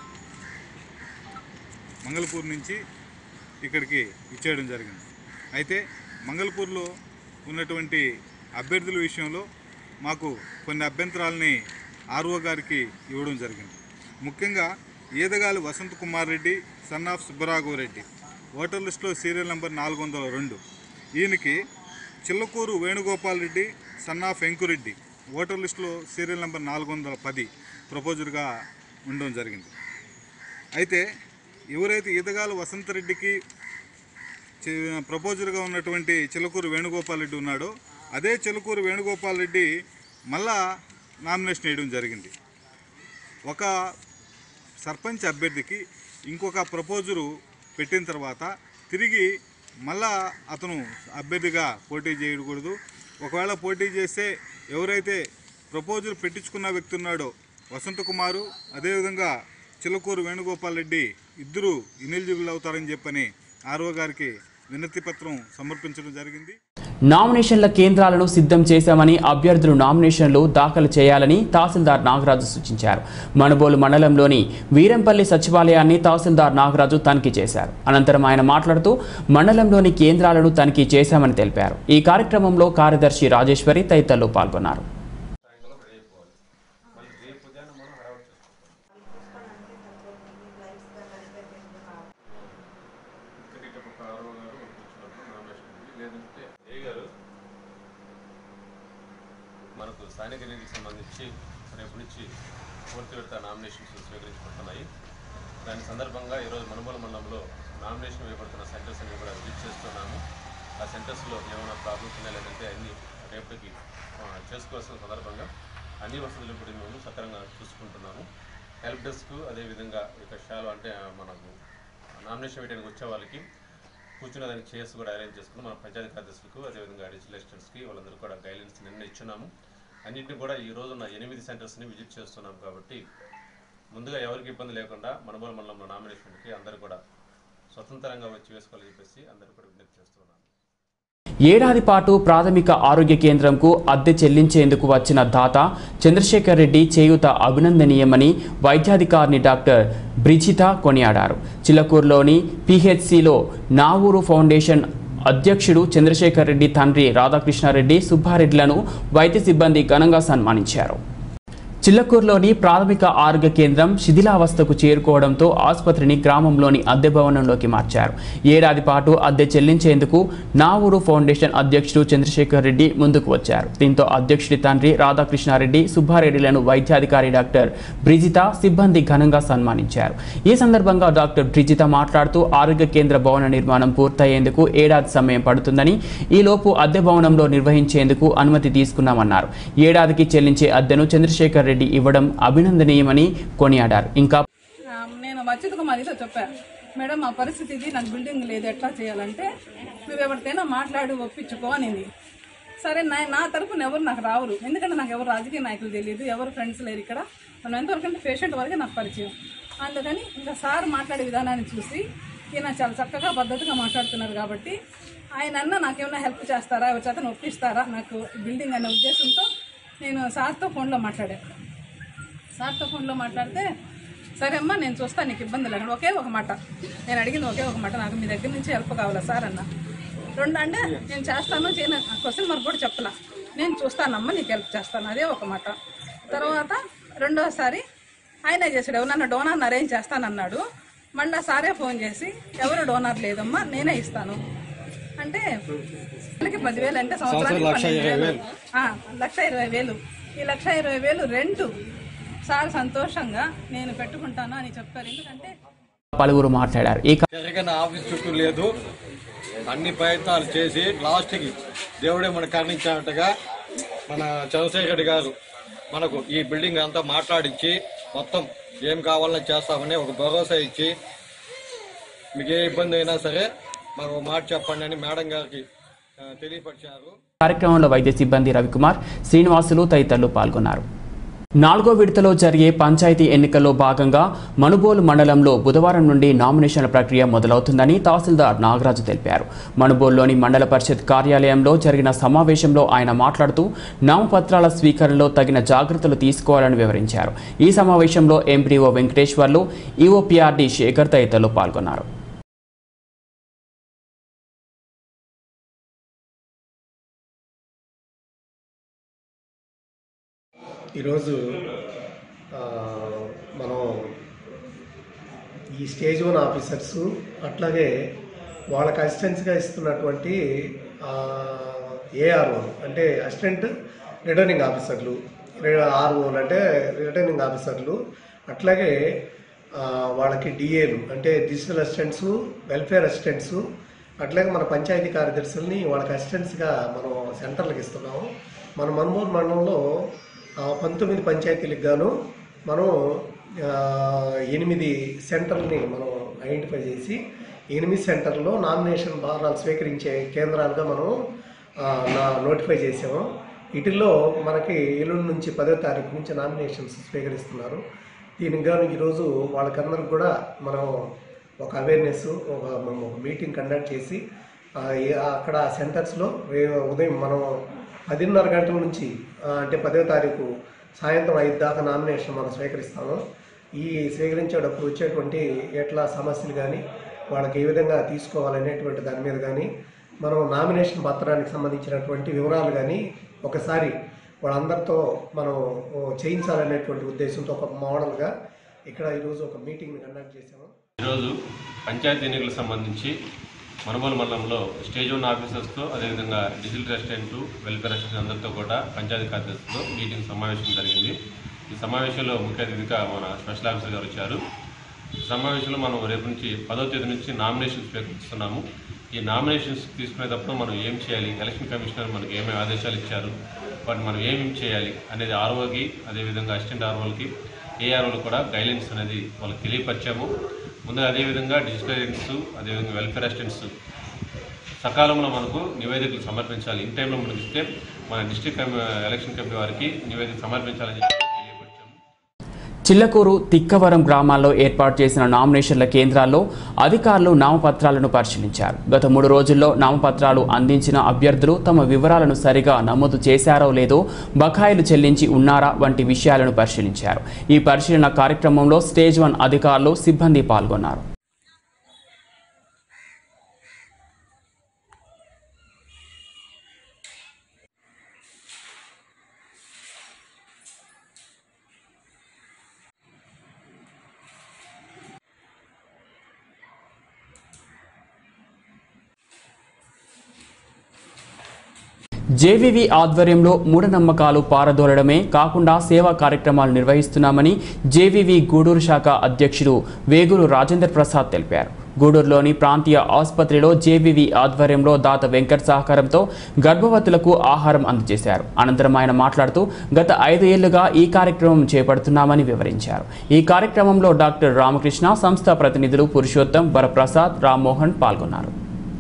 మంగళపూరు నుంచి ఇక్కడికి ఇచ్చేయడం జరిగింది అయితే మంగళపూర్లో ఉన్నటువంటి అభ్యర్థుల విషయంలో మాకు కొన్ని అభ్యంతరాలని ఆర్ఓ గారికి ఇవ్వడం జరిగింది ముఖ్యంగా Edagali Vasanth Kumar Reddy son of Subbaraghava Reddy voter లిస్టులో సీరియల్ నెంబర్ నాలుగు వందల రెండు ఈయనకి Chillakuru Venugopal Reddy son of Venku Reddy voter లిస్టులో సీరియల్ నెంబర్ నాలుగు వందల పది ప్రపోజర్గా ఉండడం జరిగింది అయితే ఎవరైతే ఈదగాల వసంతరెడ్డికి చి- ప్రపోజర్గా ఉన్నటువంటి చిలకూరు వేణుగోపాల్ రెడ్డి ఉన్నాడో అదే చిలకూరు వేణుగోపాల్ రెడ్డి మళ్ళా నామినేషన్ వేయడం జరిగింది ఒక సర్పంచ్ అభ్యర్థికి ఇంకొక ప్రపోజరు పెట్టిన తర్వాత తిరిగి మళ్ళా అతను అభ్యర్థిగా పోటీ చేయకూడదు ఒకవేళ పోటీ చేస్తే ఎవరైతే ప్రపోజల్ పెట్టించుకున్న వ్యక్తి ఉన్నాడో వసంత కుమారు అదేవిధంగా చిలకూరు వేణుగోపాల్ రెడ్డి ఇద్దరు ఇనెలిజిబుల్ అవుతారని చెప్పని ఆర్ఓ గారికి వినతి పత్రం సమర్పించడం జరిగింది నామినేషన్ల కేంద్రాలను సిద్ధం చేశామని అభ్యర్థులు నామినేషన్లు దాఖలు చేయాలని తహసీల్దార్ నాగరాజు సూచించారు మణబోలు మండలంలోని వీరంపల్లి సచివాలయాన్ని తహసీల్దార్ నాగరాజు తనిఖీ చేశారు అనంతరం ఆయన మాట్లాడుతూ మండలంలోని కేంద్రాలను తనిఖీ చేశామని తెలిపారు ఈ కార్యక్రమంలో కార్యదర్శి రాజేశ్వరి తదితరులు పాల్గొన్నారు లేదంటే ఏ గారు మనకు స్థానిక ఎన్నికలకు సంబంధించి రేపు నుంచి పూర్తి విడత నామినేషన్స్ స్వీకరించబడుతున్నాయి దాని సందర్భంగా ఈరోజు మనుమల మండలంలో నామినేషన్ వేయబడుతున్న సెంటర్స్ అన్ని కూడా విజిట్ చేస్తున్నాము ఆ సెంటర్స్లో ఏమైనా ప్రాబ్లమ్స్ ఉన్నాయా లేదంటే అన్ని రేపటికి ఆ, చేసుకోవాల్సిన సందర్భంగా అన్ని వసతులు కూడా మేము సక్రమంగా చూసుకుంటున్నాము హెల్ప్ డెస్క్ అదేవిధంగా ఇక షాలో అంటే ఆ, మనకు నామినేషన్ వేయడానికి వచ్చే వాళ్ళకి కూర్చునే దానికి చైర్స్ కూడా అరేంజ్ చేసుకుని మన పంచాయతీ కార్యదర్శులకు అదేవిధంగా అడిషనల్ అసిస్టెంట్స్కి వాళ్ళందరూ కూడా గైడ్లైన్స్ నిన్న ఇచ్చున్నాము అన్నింటిని కూడా ఈ రోజున్న ఎనిమిది సెంటర్స్ని విజిట్ చేస్తున్నాం కాబట్టి ముందుగా ఎవరికి ఇబ్బంది లేకుండా మనబోల మండలంలో నామినేషన్కి అందరూ కూడా స్వతంత్రంగా వచ్చి వేసుకోవాలని చెప్పేసి అందరూ కూడా విజ్ఞప్తి చేస్తున్నాను ఏడాది పాటు ప్రాథమిక ఆరోగ్య కేంద్రంకు అద్దె చెల్లించేందుకు వచ్చిన దాత చంద్రశేఖర్ రెడ్డి చేయూత అభినందనీయమని వైద్యాధికారిని డాక్టర్ బ్రిజిత కొనియాడారు చిలకూరులోని పిహెచ్సిలో నావూరు ఫౌండేషన్ అధ్యక్షుడు చంద్రశేఖర్ రెడ్డి తండ్రి రాధాకృష్ణారెడ్డి సుబ్బారెడ్డిలను వైద్య సిబ్బంది ఘనంగా సన్మానించారు చిల్లకూరులోని ప్రాథమిక ఆరోగ్య కేంద్రం శిథిలావస్థకు చేరుకోవడంతో ఆసుపత్రిని గ్రామంలోని అద్దె భవనంలోకి మార్చారు ఏడాది పాటు అద్దె చెల్లించేందుకు నావూరు ఫౌండేషన్ అధ్యక్షుడు చంద్రశేఖర్ రెడ్డి ముందుకు వచ్చారు దీంతో అధ్యక్షుడి తండ్రి రాధాకృష్ణారెడ్డి సుబ్బారెడ్డిలను వైద్యాధికారి డాక్టర్ బ్రిజిత సిబ్బంది ఘనంగా సన్మానించారు ఈ సందర్భంగా డాక్టర్ బ్రిజిత మాట్లాడుతూ ఆరోగ్య కేంద్ర భవన నిర్మాణం పూర్తయ్యేందుకు ఏడాది సమయం పడుతుందని ఈలోపు అద్దె భవనంలో నిర్వహించేందుకు అనుమతి తీసుకున్నామన్నారు ఏడాదికి చెల్లించే అద్దెను చంద్రశేఖర్ రెడ్డి ఇవ్వడం అభినందనీయమని కొనియాడారు ఇంకా ఆ, నేను వచ్చింది కుమారితో చెప్పాను మేడం మా పరిస్థితి ఇది నాకు బిల్డింగ్ లేదు ఎట్లా చేయాలంటే నువ్వు ఎవరితోనో మాట్లాడి ఒప్పించుకో అనింది సరే నా నా తరపున ఎవరు నాకు రావరు ఎందుకంటే నాకు ఎవరు రాజకీయ నాయకులు తెలియదు ఎవరు ఫ్రెండ్స్ లేరు ఇక్కడ మనం ఎంతవరకు అంటే పేషెంట్ వరకే నాకు పరిచయం అందుకని ఇంకా సార్ మాట్లాడే విధానాన్ని చూసి ఈయన చాలా చక్కగా పద్ధతిగా మాట్లాడుతున్నారు కాబట్టి ఆయన అన్న నాకేమైనా హెల్ప్ చేస్తారా ఎవరి చేత ఒప్పిస్తారా నాకు బిల్డింగ్ అనే ఉద్దేశంతో నేను సార్తో ఫోన్లో మాట్లాడాను సార్తో ఫోన్లో మాట్లాడితే సరే అమ్మా నేను చూస్తాను నీకు ఇబ్బంది లేకుండా ఒకే ఒక మాట నేను అడిగింది ఒకే ఒక మాట నాకు మీ దగ్గర నుంచి హెల్ప్ కావాలా సార్ అన్న రెండు అంటే నేను చేస్తాను చేయను క్వశ్చన్ మార్క్ కూడా చెప్పలా నేను చూస్తానమ్మా నీకు హెల్ప్ చేస్తాను అదే ఒక మాట తర్వాత రెండోసారి ఆయన చేశాడు ఎవరన్నా డోనర్ని అరేంజ్ చేస్తానన్నాడు మళ్ళీ సారే ఫోన్ చేసి ఎవరు డోనర్ లేదమ్మా నేనే ఇస్తాను అంటే నెలకి పదివేలు అంటే సంవత్సరానికి సంవత్సరం లక్ష పన్నెండు ఇరవై వేలు. ఆ, లక్ష ఇరవై వేలు ఈ లక్ష ఇరవై వేలు రెంట్ సార్ సంతోషంగా నేను పెట్టుకుంటాను అని చెప్పారు ఎందుకంటే పలువురు మాట్లాడారు ఈ జగన్ ఆఫీస్ చుట్టూ లేదు అన్ని ప్రయత్నాలు చేసి లాస్ట్కి దేవుడే మనకు కరుణించినట్టుగా మన చంద్రశేఖర్ గారు మనకు ఈ బిల్డింగ్ అంతా మాట్లాడించి మొత్తం ఏం కావాలని చేస్తామని ఒక భరోసా ఇచ్చి మీకు ఏ ఇబ్బంది అయినా సరే మాకు ఒక మాట చెప్పండి అని మేడం గారికి ఆ, తెలియపరిచారు కార్యక్రమంలో వైద్య సిబ్బంది రవికుమార్ శ్రీనివాసులు తదితరులు పాల్గొన్నారు నాలుగో విడతలో జరిగే పంచాయతీ ఎన్నికల్లో భాగంగా మనుబోలు మండలంలో బుధవారం నుండి నామినేషన్ల ప్రక్రియ మొదలవుతుందని తహసీల్దార్ నాగరాజు తెలిపారు మనుబోలులోని మండల పరిషత్ కార్యాలయంలో జరిగిన సమావేశంలో ఆయన మాట్లాడుతూ నామపత్రాల స్వీకరణలో తగిన జాగ్రత్తలు తీసుకోవాలని వివరించారు ఈ సమావేశంలో ఎంపీడీఓ వెంకటేశ్వర్లు ఈఓపీఆర్డీ శేఖర్ తదితరులు పాల్గొన్నారు ఈరోజు ఆ, మనం ఈ స్టేజ్ వన్ ఆఫీసర్స్ అట్లాగే వాళ్ళకి అసిస్టెంట్స్గా ఇస్తున్నటువంటి ఏఆర్ఓ అంటే అసిస్టెంట్ రిటర్నింగ్ ఆఫీసర్లు ఆర్ఓలు అంటే రిటర్నింగ్ ఆఫీసర్లు అట్లాగే ఆ, వాళ్ళకి డిఏలు అంటే డిజిటల్ అసిస్టెంట్స్ వెల్ఫేర్ అసిస్టెంట్స్ అట్లాగే మన పంచాయతీ కార్యదర్శుల్ని వాళ్ళకి అసిస్టెంట్స్గా మనం సెంటర్లకు ఇస్తున్నాము మన మన్మూరు మండలంలో ఆ, పంతొమ్మిది పంచాయతీలకు గాను మనం ఆ, ఎనిమిది సెంటర్ని మనం ఐడెంటిఫై చేసి ఎనిమిది సెంటర్లో నామినేషన్ భారాలు స్వీకరించే కేంద్రాలుగా మనం ఆ, నా నోటిఫై చేసాము వీటిల్లో మనకి ఎల్లుండి నుంచి పదో తారీఖు నుంచి నామినేషన్స్ స్వీకరిస్తున్నారు దీనికి గాను ఈరోజు వాళ్ళకందరికి కూడా మనం ఒక అవేర్నెస్ ఒక మనం ఒక మీటింగ్ కండక్ట్ చేసి ఆ, ఏ- అక్కడ సెంటర్స్లో రే- ఉదయం మనం పదిన్నర గంటల నుంచి ఆ, అంటే పదో తారీఖు సాయంత్రం ఐదు దాకా నామినేషన్ మనం స్వీకరిస్తాము ఈ స్వీకరించేటప్పుడు వచ్చేటువంటి ఎట్లా సమస్యలు కానీ వాళ్ళకి ఏ విధంగా తీసుకోవాలనేటువంటి దాని మీద కానీ మనం నామినేషన్ పత్రానికి సంబంధించినటువంటి వివరాలు కానీ ఒకసారి వాళ్ళందరితో మనం ఓ, చేయించాలనేటువంటి ఉద్దేశంతో ఒక మోడల్గా ఇక్కడ ఈరోజు ఒక మీటింగ్ని కండక్ట్ చేసాము ఈరోజు పంచాయతీ ఎన్నికలకు సంబంధించి మనుమల మండలంలో స్టేజ్ వన్ ఆఫీసర్స్తో అదేవిధంగా డిజిటల్ అసిస్టెంట్ వెల్ఫేర్ అసిస్టెంట్ అందరితో కూడా పంచాయతీ కార్యదర్శితో మీటింగ్ సమావేశం జరిగింది ఈ సమావేశంలో ముఖ్య అతిథిగా మన స్పెషల్ ఆఫీసర్ గారు వచ్చారు ఈ సమావేశంలో మనం రేపు నుంచి పదో తేదీ నుంచి నామినేషన్స్ స్వీకరిస్తున్నాము ఈ నామినేషన్స్ తీసుకునేటప్పుడు మనం ఏం చేయాలి ఎలక్షన్ కమిషనర్ మనకి ఏమేమి ఆదేశాలు ఇచ్చారు వాటిని మనం ఏమేమి చేయాలి అనేది ఆర్ఓకి అదేవిధంగా అసిస్టెంట్ ఆర్ఓలకి ఏఆర్ఓలు కూడా గైడ్లైన్స్ అనేది వాళ్ళకి తెలియపరిచాము ముందుగా అదేవిధంగా డిజిటల్ ఏజెంట్స్ అదేవిధంగా వెల్ఫేర్ అసిస్టెంట్స్ సకాలంలో మనకు నివేదికలు సమర్పించాలి ఇన్ టైంలో మనకి ఇస్తే మన డిస్ట్రిక్ట్ ఎలక్షన్ కమిటీ వారికి నివేదిక సమర్పించాలని చెప్పి చిల్లకూరు తిక్కవరం గ్రామాల్లో ఏర్పాటు చేసిన నామినేషన్ల కేంద్రాల్లో అధికారులు నామపత్రాలను పరిశీలించారు గత మూడు రోజుల్లో నామపత్రాలు అందించిన అభ్యర్థులు తమ వివరాలను సరిగా నమోదు చేశారో లేదో బకాయిలు చెల్లించి ఉన్నారా వంటి విషయాలను పరిశీలించారు ఈ పరిశీలన కార్యక్రమంలో స్టేజ్ వన్ అధికారులు సిబ్బంది పాల్గొన్నారు జేవీవి ఆధ్వర్యంలో మూఢనమ్మకాలు పారదోలడమే కాకుండా సేవా కార్యక్రమాలు నిర్వహిస్తున్నామని జేవీవి గూడూరు శాఖ అధ్యక్షుడు వేగురు రాజేంద్ర ప్రసాద్ తెలిపారు గూడూరులోని ప్రాంతీయ ఆసుపత్రిలో జేవీవి ఆధ్వర్యంలో దాత వెంకట్ సహకారంతో గర్భవతులకు ఆహారం అందజేశారు అనంతరం ఆయన మాట్లాడుతూ గత ఐదు ఏళ్లుగా ఈ కార్యక్రమం చేపడుతున్నామని వివరించారు ఈ కార్యక్రమంలో డాక్టర్ రామకృష్ణ సంస్థ ప్రతినిధులు పురుషోత్తం వరప్రసాద్ రామ్మోహన్ పాల్గొన్నారు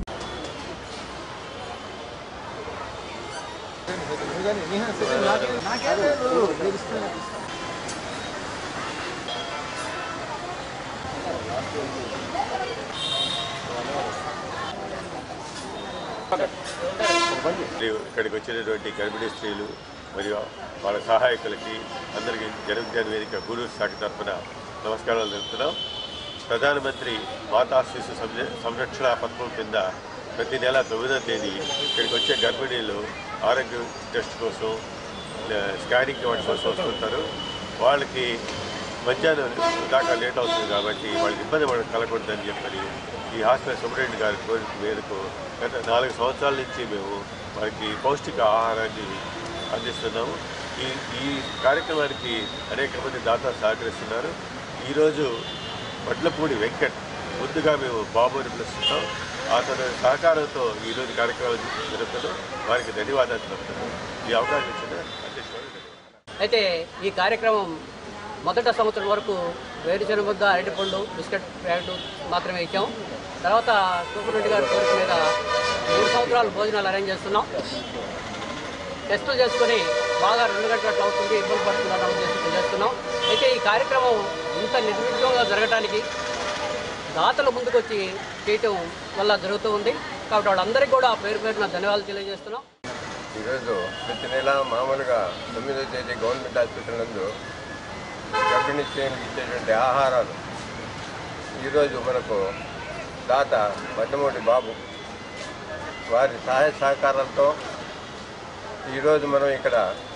మరియు ఇక్కడికి వచ్చినటువంటి గర్భిణీ స్త్రీలు మరియు వాళ్ళ సహాయకులకి అందరికీ జన్మదిన వేదిక గూడూరు శాఖ తరఫున నమస్కారాలు తెలుపుతున్నాం ప్రధానమంత్రి మాతా శిశు సంర- సంరక్షణ పథకం కింద ప్రతి నెల తొమ్మిదో తేదీ ఇక్కడికి వచ్చే గర్భిణీలు ఆరోగ్య టెస్ట్ కోసం ఆ, స్కానింగ్ వాటి కోసం వస్తుంటారు వాళ్ళకి మధ్యాహ్నం దాకా లేట్ అవుతుంది కాబట్టి వాళ్ళకి ఇబ్బంది మనకు కలగకూడదని చెప్పని ఈ హాస్పిటల్ సూపరింటెండెంట్ గారి కోరిక మేరకు గత నాలుగు సంవత్సరాల నుంచి మేము వారికి పౌష్టిక ఆహారాన్ని అందిస్తున్నాము ఈ ఈ కార్యక్రమానికి అనేక మంది దాతలు సహకరిస్తున్నారు ఈరోజు వడ్లపూడి వెంకట్ ముందుగా మేము బాబుని పిలుస్తున్నాం అతని సహకారంతో ఈరోజు కార్యక్రమాలు జరుపుతున్నాం వారికి ధన్యవాదాలు తెలుపుతున్నాం ఈ అవకాశం ఇచ్చిన అధ్యక్షుడు అయితే ఈ కార్యక్రమం మొదట సంవత్సరం వరకు వేరుశెనగ ముద్ద అరటిపండు బిస్కెట్ ప్యాకెట్ మాత్రమే ఇచ్చాం తర్వాత సూపరింటెండెంట్ గారి కోరిక మీద మూడు సంవత్సరాలు భోజనాలు అరేంజ్ చేస్తున్నాం టెస్టులు చేసుకొని బాగా రెండు గంటల అట్లా అవుతుంది ఇబ్బంది పడుతుందన్న ఉద్దేశంతో చేస్తున్నాం అయితే ఈ కార్యక్రమం ఇంత నిర్విఘ్నంగా జరగటానికి దాతలు ముందుకొచ్చి చేయటం వల్ల జరుగుతూ ఉంది కాబట్టి వాళ్ళందరికీ కూడా పేరు పేరున ధన్యవాదాలు తెలియజేస్తున్నాం ఈరోజు ప్రతి నెల మామూలుగా తొమ్మిదో తేదీ గవర్నమెంట్ హాస్పిటల్ నందు గర్భిణీ స్త్రీలకు ఇచ్చేటువంటి ఆహారాలు ఈరోజు మనకు దాత బద్దమూడి బాబు వారి సహాయ సహకారాలతో ఈరోజు మనం ఇక్కడ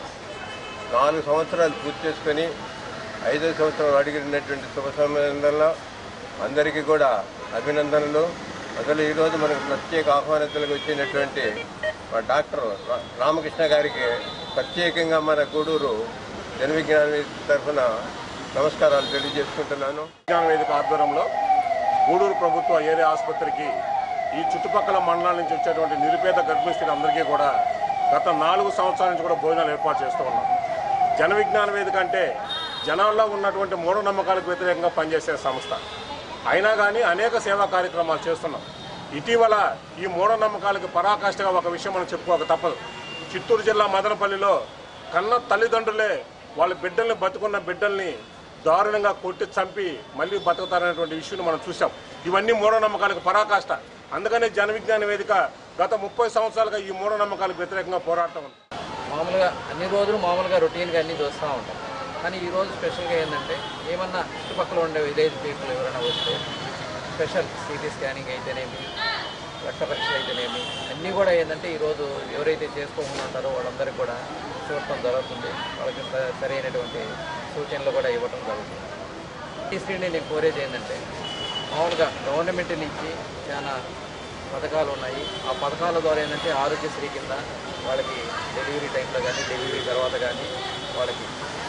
నాలుగు సంవత్సరాలు పూర్తి చేసుకొని ఐదో సంవత్సరం అడిగినటువంటి శుభ సమయంలో అందరికీ కూడా అభినందనలు అసలు ఈరోజు మనకు ప్రత్యేక ఆహ్వానితులకు వచ్చినటువంటి మా డాక్టర్ రా- రామకృష్ణ గారికి ప్రత్యేకంగా మన గూడూరు జన విజ్ఞాన వేదిక తరఫున నమస్కారాలు తెలియజేసుకుంటున్నాను విజ్ఞాన వేదిక ఆధ్వర్యంలో గూడూరు ప్రభుత్వ ఏరియా ఆసుపత్రికి ఈ చుట్టుపక్కల మండలాల నుంచి వచ్చేటువంటి నిరుపేద గర్భిణీ స్త్రీలు అందరికీ కూడా గత నాలుగు సంవత్సరాల నుంచి కూడా భోజనాలు ఏర్పాటు చేస్తూ ఉన్నాం జన విజ్ఞాన వేదిక అంటే జనాల్లో ఉన్నటువంటి మూఢనమ్మకాలకు వ్యతిరేకంగా పనిచేసే సంస్థ అయినా కానీ అనేక సేవా కార్యక్రమాలు చేస్తున్నాం ఇటీవల ఈ మూఢనమ్మకాలకు పరాకాష్ఠగా ఒక విషయం మనం చెప్పుకోక తప్పదు చిత్తూరు జిల్లా మదనపల్లిలో కన్న తల్లిదండ్రులే వాళ్ళ బిడ్డల్ని బతుకున్న బిడ్డల్ని దారుణంగా కొట్టి చంపి మళ్ళీ బతుకుతారనేటువంటి విషయం మనం చూసాం ఇవన్నీ మూఢనమ్మకాలకు పరాకాష్ట అందుకనే జన విజ్ఞాన వేదిక గత ముప్పై సంవత్సరాలుగా ఈ మూఢనమ్మకాలకు వ్యతిరేకంగా పోరాటం ఉంది మామూలుగా అన్ని రోజులు మామూలుగా రొటీన్గా అన్ని చూస్తూ ఉంటాం కానీ ఈ రోజు స్పెషల్గా ఏంటంటే ఏమన్నా చుట్టుపక్కల ఉండే విలేజ్ పీపుల్ ఎవరైనా వస్తే స్పెషల్ సిటీ స్కానింగ్ అయితేనేమి రక్త పరీక్షలు అయితేనేమి అన్నీ కూడా ఏంటంటే ఈరోజు ఎవరైతే చేసుకోకుండా ఉంటారో వాళ్ళందరికీ కూడా చూడటం జరుగుతుంది వాళ్ళకి స- సరైనటువంటి సూచనలు కూడా ఇవ్వటం జరుగుతుంది ఈ స్త్రీని నేను కోరేది ఏంటంటే మామూలుగా గవర్నమెంట్ నుంచి చాలా పథకాలు ఉన్నాయి ఆ పథకాల ద్వారా ఏంటంటే ఆరోగ్యశ్రీ కింద వాళ్ళకి డెలివరీ టైంలో కానీ డెలివరీ తర్వాత కానీ వాళ్ళకి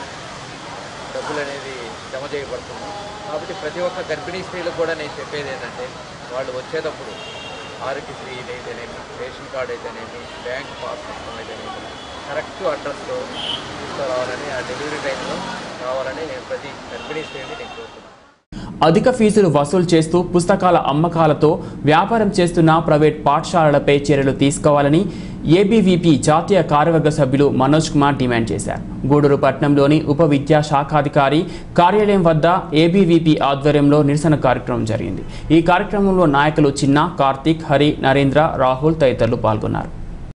డబ్బులు అనేది జమ చేయబడుతుంది కాబట్టి ప్రతి ఒక్క గర్భిణీ స్త్రీలకు కూడా నేను చెప్పేది ఏంటంటే వాళ్ళు వచ్చేటప్పుడు ఆరోగ్యశ్రీ అయితేనేమి రేషన్ కార్డు అయితేనేమి బ్యాంక్ పాస్ పుస్తకం అయితేనేమి కరెక్ట్ అడ్రస్లో తీసుకురావాలని ఆ డెలివరీ టైంలో రావాలని నేను ప్రతి గర్భిణీ స్త్రీని నేను కోరుతున్నాను అధిక ఫీజులు వసూలు చేస్తూ పుస్తకాల అమ్మకాలతో వ్యాపారం చేస్తున్న ప్రైవేట్ పాఠశాలలపై చర్యలు తీసుకోవాలని ఏబీవీపీ జాతీయ కార్యవర్గ సభ్యులు మనోజ్ కుమార్ డిమాండ్ చేశారు గూడూరు పట్టణంలోని ఉప విద్యా శాఖాధికారి కార్యాలయం వద్ద ఏబీవీపీ ఆధ్వర్యంలో నిరసన కార్యక్రమం జరిగింది ఈ కార్యక్రమంలో నాయకులు చిన్న కార్తీక్ హరి నరేంద్ర రాహుల్ తదితరులు పాల్గొన్నారు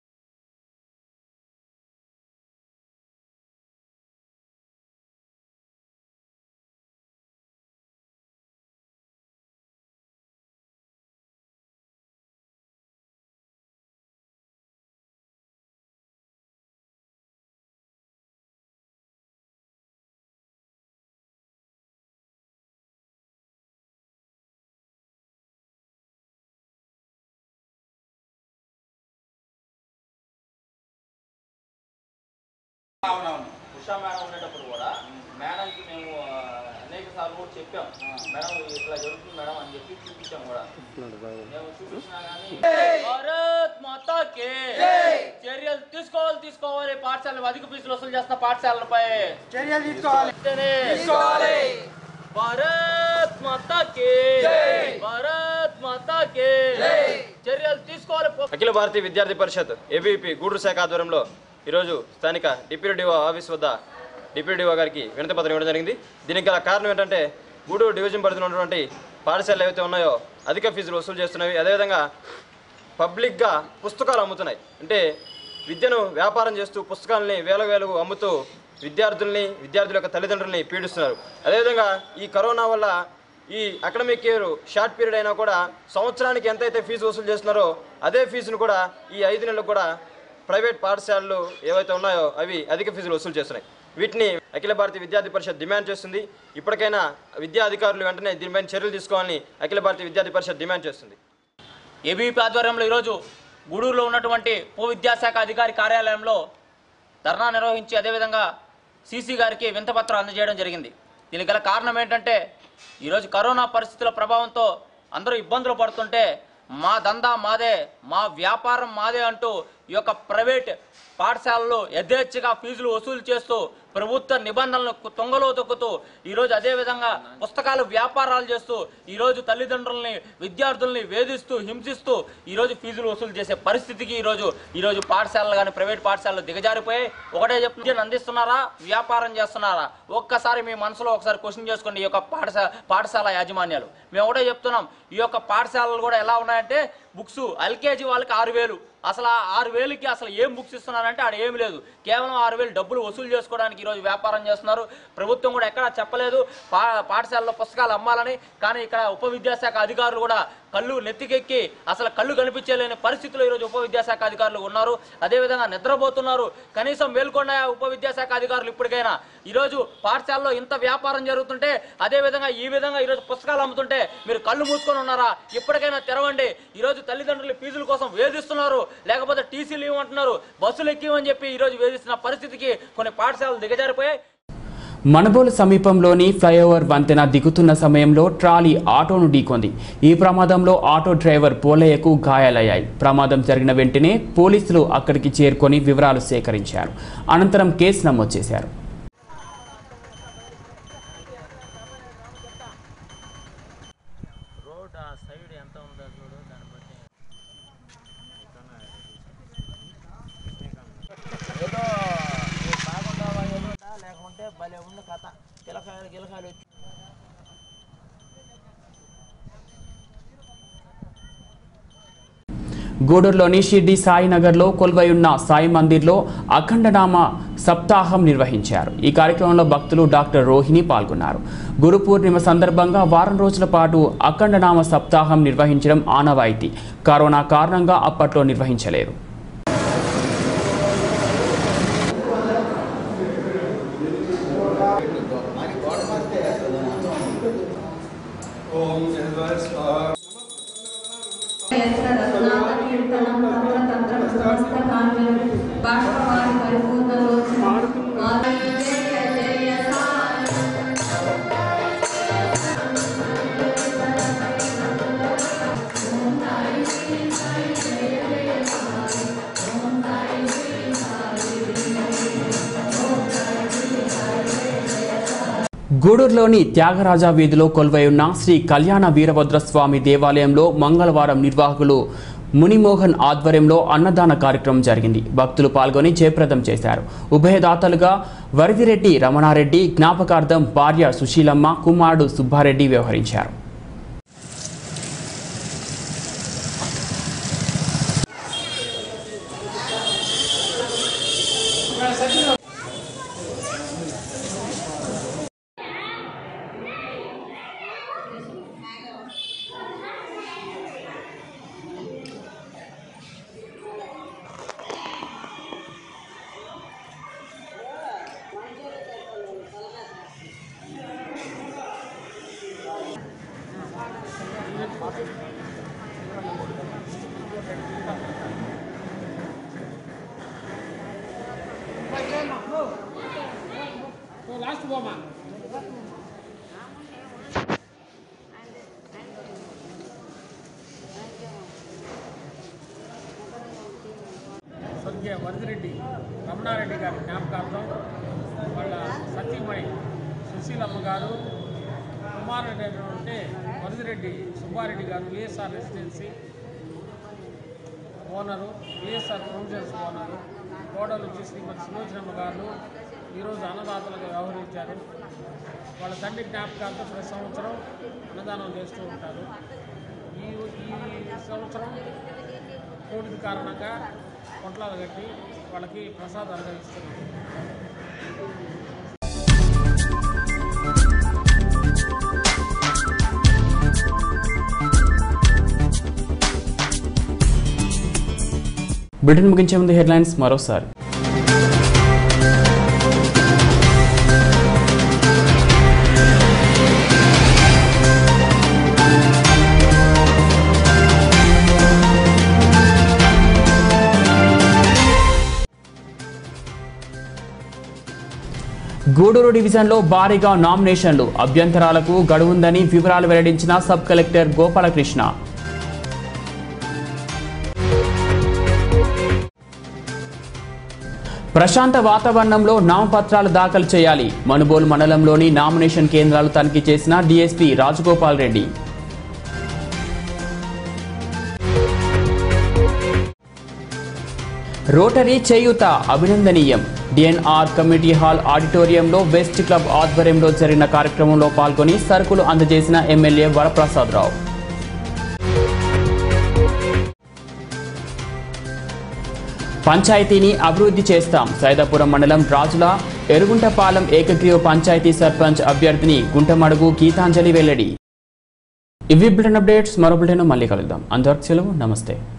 అవునవును ఉషా మేడం ఉండేటప్పుడు కూడా మేడంకి మేము ఆ, అనేక సార్లు కూడా చెప్పాం మేడం ఇట్లా జరుగుతుంది మేడం అని చెప్పి చూపించాం కూడా మేము చూపించినా కానీ భారత్ మాతాకి చర్యలు తీసుకోవాలి తీసుకోవాలి పాఠశాలలు అధిక ఫీజులు వసూలు చేస్తున్న పాఠశాలలపై చర్యలు తీసుకోవాలి తీసుకోవాలి భారత్ మాతాకి భారత్ మాతాకి చర్యలు తీసుకోవాలి అఖిల భారతీయ విద్యార్థి పరిషత్ ఏబీపీ గూడూరు శాఖ ఆధ్వర్యంలో ఈరోజు స్థానిక డిప్యూటీ డిఓ ఆఫీస్ వద్ద డిప్యూటీ డిఓ గారికి వినతి పత్రం ఇవ్వడం జరిగింది దీనికి గల కారణం ఏంటంటే గూడూరు డివిజన్ పరిధిలో ఉన్నటువంటి పాఠశాలలు ఏవైతే ఉన్నాయో అధిక ఫీజులు వసూలు చేస్తున్నవి అదేవిధంగా పబ్లిక్గా పుస్తకాలు అమ్ముతున్నాయి అంటే విద్యను వ్యాపారం చేస్తూ పుస్తకాలని వేల వేలకు అమ్ముతూ విద్యార్థుల్ని విద్యార్థుల యొక్క తల్లిదండ్రుల్ని పీడిస్తున్నారు అదేవిధంగా ఈ కరోనా వల్ల ఈ అకాడమిక్ ఇయర్ షార్ట్ పీరియడ్ అయినా కూడా సంవత్సరానికి ఎంతైతే ఫీజు వసూలు చేస్తున్నారో అదే ఫీజును కూడా ఈ ఐదు నెలలకు కూడా ప్రైవేట్ పాఠశాలలు ఏవైతే ఉన్నాయో అవి అధిక ఫీజులు వసూలు చేస్తున్నాయి వీటిని అఖిల భారతీయ విద్యార్థి పరిషత్ డిమాండ్ చేస్తుంది ఇప్పటికైనా విద్యా అధికారులు వెంటనే దీనిపైన చర్యలు తీసుకోవాలని అఖిల భారతీయ విద్యార్థి పరిషత్ డిమాండ్ చేస్తుంది ఏబీపీ ఆధ్వర్యంలో ఈరోజు గూడూరులో ఉన్నటువంటి ఉప విద్యాశాఖ అధికారి కార్యాలయంలో ధర్నా నిర్వహించి అదేవిధంగా సీసీ గారికి వింతపత్రం అందజేయడం జరిగింది దీనికి గల కారణం ఏంటంటే ఈరోజు కరోనా పరిస్థితుల ప్రభావంతో అందరూ ఇబ్బందులు పడుతుంటే మా దందా మాదే మా వ్యాపారం మాదే అంటూ ఈ యొక్క ప్రైవేట్ పాఠశాలలు యథేచ్ఛగా ఫీజులు వసూలు చేస్తూ ప్రభుత్వ నిబంధనలను కు- తొంగలో తొక్కుతూ ఈరోజు అదేవిధంగా పుస్తకాలు వ్యాపారాలు చేస్తూ ఈరోజు తల్లిదండ్రుల్ని విద్యార్థుల్ని వేధిస్తూ హింసిస్తూ ఈరోజు ఫీజులు వసూలు చేసే పరిస్థితికి ఈరోజు ఈరోజు పాఠశాలలు కానీ ప్రైవేట్ పాఠశాలలు దిగజారిపోయాయి ఒకటే చెప్పి విద్యను అందిస్తున్నారా వ్యాపారం చేస్తున్నారా ఒక్కసారి మీ మనసులో ఒకసారి క్వశ్చన్ చేసుకోండి ఈ యొక్క పాఠశాల పాఠశాల యాజమాన్యాలు మేము ఒకటే చెప్తున్నాం ఈ యొక్క పాఠశాలలు కూడా ఎలా ఉన్నాయంటే బుక్స్ ఎల్కేజీ వాళ్ళకి ఆరు వేలు అసలు ఆ ఆరు వేలకి అసలు ఏం బుక్స్ ఇస్తున్నారంటే ఆడ ఏమి లేదు కేవలం ఆరు వేలు డబ్బులు వసూలు చేసుకోవడానికి ఈరోజు వ్యాపారం చేస్తున్నారు ప్రభుత్వం కూడా ఎక్కడా చెప్పలేదు పా పాఠశాలలో పుస్తకాలు అమ్మాలని కానీ ఇక్కడ ఉప విద్యాశాఖ అధికారులు కూడా కళ్ళు నెత్తికెక్కి అసలు కళ్ళు కనిపించలేని పరిస్థితిలో ఈరోజు ఉప విద్యాశాఖ అధికారులు ఉన్నారు అదేవిధంగా నిద్రపోతున్నారు కనీసం మేల్కొండ ఉప విద్యాశాఖ అధికారులు ఇప్పటికైనా ఈరోజు పాఠశాలలో ఇంత వ్యాపారం జరుగుతుంటే అదేవిధంగా ఈ విధంగా ఈరోజు పుస్తకాలు అమ్ముతుంటే మీరు కళ్ళు మూసుకొని ఉన్నారా ఇప్పటికైనా తెరవండి ఈరోజు తల్లిదండ్రులు ఫీజుల కోసం వేధిస్తున్నారు లేకపోతే టీసీలు ఇవ్వమంటున్నారు బస్సులు ఎక్కివని చెప్పి ఈరోజు వేధిస్తున్న పరిస్థితికి కొన్ని పాఠశాలలు దిగజారిపోయాయి మణబోలు సమీపంలోని ఫ్లైఓవర్ వంతెన దిగుతున్న సమయంలో ట్రాలీ ఆటోను ఢీకొంది ఈ ప్రమాదంలో ఆటో డ్రైవర్ పోలయ్యకు గాయాలయ్యాయి ప్రమాదం జరిగిన వెంటనే పోలీసులు అక్కడికి చేరుకొని వివరాలు సేకరించారు అనంతరం కేసు నమోదు చేశారు రోడ్ ఆ సైడ్ ఎంత ఉందో చూడు దాన్ని బట్టి ఏదో నువ్వు బాగుండావా ఏదో లేకుంటే భలే ఉంది కథ గిలకాయలు గిలకాయలు వచ్చి గూడూరులోని షిర్డి సాయినగర్లో కొలువై ఉన్న సాయి మందిర్లో అఖండనామ సప్తాహం నిర్వహించారు ఈ కార్యక్రమంలో భక్తులు డాక్టర్ రోహిణి పాల్గొన్నారు గురు పూర్ణిమ సందర్భంగా వారం రోజుల పాటు అఖండనామ సప్తాహం నిర్వహించడం ఆనవాయితీ కరోనా కారణంగా అప్పట్లో నిర్వహించలేదు గూడూరులోని త్యాగరాజ వీధిలో కొలువై ఉన్న శ్రీ కళ్యాణ వీరభద్రస్వామి దేవాలయంలో మంగళవారం నిర్వాహకులు మునిమోహన్ ఆధ్వర్యంలో అన్నదాన కార్యక్రమం జరిగింది భక్తులు పాల్గొని జయప్రదం చేశారు ఉభయదాతలుగా వరదిరెడ్డి రమణారెడ్డి జ్ఞాపకార్థం భార్య సుశీలమ్మ కుమారుడు సుబ్బారెడ్డి వ్యవహరించారు లాస్ట్ పోమా స్వర్గీయ వరదిరెడ్డి రమణారెడ్డి గారి జ్ఞాపకార్థం వాళ్ళ సతీమణి సుశీలమ్మ గారు కుమారుడు అయినటువంటి వరదిరెడ్డి సుబ్బారెడ్డి గారు VSR residency owner VSR provisions owner కోడలు వచ్చి శ్రీమతి సులోచనమ్మ గారు ఈరోజు అన్నదాతలుగా వ్యవహరించారు వాళ్ళ తండ్రి జ్ఞాపకాలతో ప్రతి సంవత్సరం అన్నదానం చేస్తూ ఉంటారు ఈ ఈ సంవత్సరం కోవిడ్ కారణంగా పొట్లాలు కట్టి వాళ్ళకి ప్రసాదాలు ఇస్తున్నారు బ్రిటన్ ముగించే ముందు హెడ్లైన్స్ మరోసారి గూడూరు డివిజన్లో భారీగా నామినేషన్లు అభ్యంతరాలకు గడువుందని వివరాలు వెల్లడించిన సబ్ కలెక్టర్ గోపాలకృష్ణ ప్రశాంత వాతావరణంలో నామపత్రాలు దాఖలు చేయాలి మనుబోలు మండలంలోని నామినేషన్ కేంద్రాలు తనిఖీ చేసిన డీఎస్పీ రాజగోపాల్ రెడ్డి రోటరీ చేయూత అభినందనీయం డిఎన్ఆర్ కమిటీ హాల్ ఆడిటోరియంలో వెస్ట్ క్లబ్ ఆధ్వర్యంలో జరిగిన కార్యక్రమంలో పాల్గొని సరుకులు అందజేసిన ఎమ్మెల్యే వరప్రసాదరావు పంచాయతీని అభివృద్ధి చేస్తాం సైదాపురం మండలం రాజుల ఎరుగుంటపాలెం ఏకగ్రీవ పంచాయతీ సర్పంచ్ అభ్యర్థిని గుంటమడుగు గీతాంజలి వెల్లడి ఇవి బ్రిటన్ అప్డేట్స్ మరో బ్రిటన్ మళ్ళీ కలుద్దాం అందరికి సెలవు నమస్తే